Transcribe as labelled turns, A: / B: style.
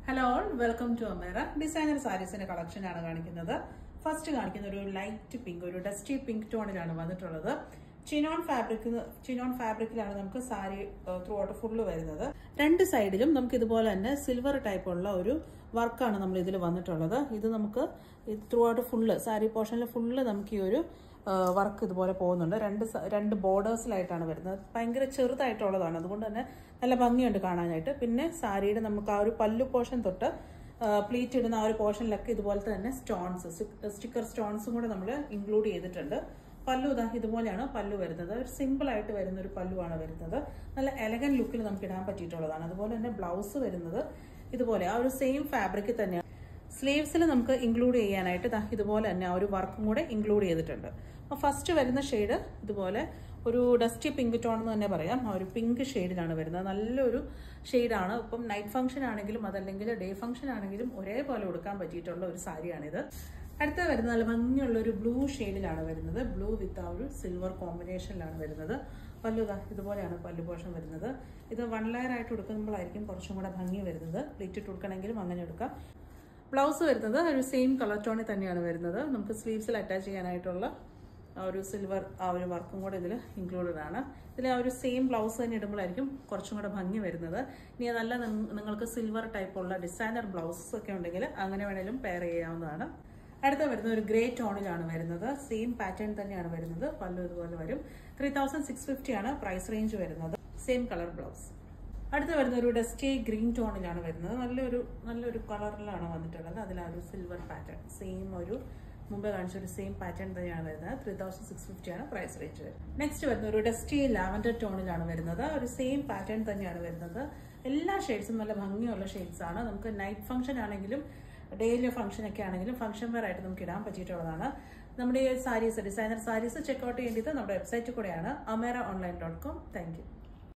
A: hello all welcome to Amera designer സാരീസിന്റെ collection ആണ് കാണിക്കുന്നത് ഫസ്റ്റ് കാണിക്കുന്ന ഒരു ലൈറ്റ് പിങ്ക് ഒരു ഡസ്റ്റി പിങ്ക് ടോണിലാണ് വന്നിട്ടുള്ളത് ചിനോൺ ഫാബ്രിക് ചിനോൺ ഫാബ്രിക്കിലാണ് നമുക്ക് സാരി ത്രൂ ഔട്ട് ഫുള്ള് വരുന്നത് രണ്ട് സൈഡിലും നമുക്ക് ഇതുപോലെ തന്നെ സിൽവർ ടൈപ്പ് ഉള്ള ഒരു വർക്കാണ് നമ്മൾ ഇതിൽ വന്നിട്ടുള്ളത് ഇത് നമുക്ക് ത്രൂ ഔട്ട് ഫുള്ള് സാരി പോർഷനിൽ ഫുള്ള് നമുക്ക് ഈ ഒരു വർക്ക് ഇതുപോലെ പോകുന്നുണ്ട് രണ്ട് സ- രണ്ട് ബോർഡേഴ്സിലായിട്ടാണ് വരുന്നത് ഭയങ്കര ചെറുതായിട്ടുള്ളതാണ് അതുകൊണ്ട് തന്നെ നല്ല ഭംഗിയുണ്ട് കാണാനായിട്ട് പിന്നെ സാരിയുടെ നമുക്ക് ആ ഒരു പല്ലു പോർഷൻ തൊട്ട് പ്ലീറ്റ് ഇടുന്ന ആ ഒരു പോർഷനിലൊക്കെ ഇതുപോലത്തെ തന്നെ സ്റ്റോൺസ് സ്റ്റിക്കർ സ്റ്റോൺസും കൂടെ നമ്മൾ ഇൻക്ലൂഡ് ചെയ്തിട്ടുണ്ട് പല്ലു ഇതാ ഇതുപോലെയാണ് പല്ലു വരുന്നത് ഒരു സിമ്പിൾ ആയിട്ട് വരുന്ന ഒരു പല്ലുവാണ് വരുന്നത് നല്ല എലഗൻ ലുക്കിൽ നമുക്ക് ഇടാൻ പറ്റിയിട്ടുള്ളതാണ് അതുപോലെ തന്നെ ബ്ലൗസ് വരുന്നത് ഇതുപോലെ ആ ഒരു സെയിം ഫാബ്രിക്കിൽ തന്നെയാണ് സ്ലീവ്സിൽ നമുക്ക് ഇൻക്ലൂഡ് ചെയ്യാനായിട്ട് ദാ ഇതുപോലെ തന്നെ ആ ഒരു വർക്കും കൂടെ ഇൻക്ലൂഡ് ചെയ്തിട്ടുണ്ട് അപ്പോൾ ഫസ്റ്റ് വരുന്ന ഷെയ്ഡ് ഇതുപോലെ ഒരു ഡസ്റ്റി പിങ്ക് ടോൺ എന്ന് തന്നെ പറയാം ആ ഒരു പിങ്ക് ഷെയ്ഡിലാണ് വരുന്നത് നല്ലൊരു ഷെയ്ഡാണ് ഇപ്പം നൈറ്റ് ഫംഗ്ഷൻ ആണെങ്കിലും അതല്ലെങ്കിൽ ഡേ ഫംഗ്ഷൻ ആണെങ്കിലും ഒരേപോലെ കൊടുക്കാൻ പറ്റിയിട്ടുള്ള ഒരു സാരിയാണിത് അടുത്ത വരുന്നത് നല്ല ഭംഗിയുള്ള ഒരു ബ്ലൂ ഷെയ്ഡിലാണ് വരുന്നത് ബ്ലൂ വിത്ത് ആ ഒരു സിൽവർ കോമ്പിനേഷനിലാണ് വരുന്നത് പല്ലു ദാ ഇതുപോലെയാണ് പല്ലു പോഷൻ വരുന്നത് ഇത് വൺ ലെയർ ആയിട്ട് കൊടുക്കുമ്പോഴായിരിക്കും കുറച്ചും കൂടെ ഭംഗി വരുന്നത് പ്ലീറ്റ് ഇട്ട് കൊടുക്കണമെങ്കിലും അങ്ങനെ എടുക്കാം ബ്ലൗസ് വരുന്നത് ഒരു സെയിം കളർ ടോണിൽ തന്നെയാണ് വരുന്നത് നമുക്ക് സ്ലീവ്സിൽ അറ്റാച്ച് ചെയ്യാനായിട്ടുള്ള ആ ഒരു സിൽവർ ആ ഒരു വർക്കും കൂടെ ഇതിൽ ഇൻക്ലൂഡഡ് ആണ് ഇതിൽ ആ ഒരു സെയിം ബ്ലൗസ് തന്നെ ഇടുമ്പോഴായിരിക്കും കുറച്ചും കൂടെ ഭംഗി വരുന്നത് ഇനി നല്ല നിങ്ങ- നിങ്ങൾക്ക് സിൽവർ ടൈപ്പുള്ള ഡിസൈനർ ബ്ലൗസസ് ഒക്കെ ഉണ്ടെങ്കിൽ അങ്ങനെ വേണേലും പെയർ ചെയ്യാവുന്നതാണ് അടുത്ത വരുന്നത് ഒരു ഗ്രേ ടോണിലാണ് വരുന്നത് സെയിം പാറ്റേൺ തന്നെയാണ് വരുന്നത് പല്ലു ഇതുപോലെ വരും ത്രീ തൗസൻഡ് സിക്സ് ഫിഫ്റ്റി ആണ് പ്രൈസ് റേഞ്ച് വരുന്നത് സെയിം കളർ ബ്ലൗസ് അടുത്ത് വരുന്ന ഒരു ഡസ്റ്റി ഗ്രീൻ ടോണിലാണ് വരുന്നത് നല്ലൊരു നല്ലൊരു കളറിലാണ് വന്നിട്ടുള്ളത് അതിൽ ആ ഒരു സിൽവർ പാറ്റേൺ സെയിം ഒരു മുമ്പ് കാണിച്ച ഒരു സെയിം പാറ്റേൺ തന്നെയാണ് വരുന്നത് ത്രീ തൗസൻഡ് സിക്സ് ഫിഫ്റ്റി ആണ് പ്രൈസ് റേഞ്ച് വരുന്നത് നെക്സ്റ്റ് വരുന്ന ഒരു ഡസ്റ്റി ലാവൻഡർ ടോണിലാണ് വരുന്നത് ഒരു സെയിം പാറ്റേൺ തന്നെയാണ് വരുന്നത് എല്ലാ ഷെയ്ഡ്സും നല്ല ഭംഗിയുള്ള ഷെയ്ഡ്സ് ആണ് നമുക്ക് നൈറ്റ് ഫംഗ്ഷൻ ആണെങ്കിലും ഡെയിലി ഫംഗ്ഷൻ ഒക്കെ ആണെങ്കിലും ഫംഗ്ഷൻ വെയർ ആയിട്ട് നമുക്ക് ഇടാൻ പറ്റിയിട്ടുള്ളതാണ് നമ്മുടെ ഈ സാരീസ് ഡിസൈനർ സാരീസ് ചെക്ക്ഔട്ട് ചെയ്യേണ്ടത് നമ്മുടെ വെബ്സൈറ്റിൽ കൂടെയാണ് Amera online dot com thank U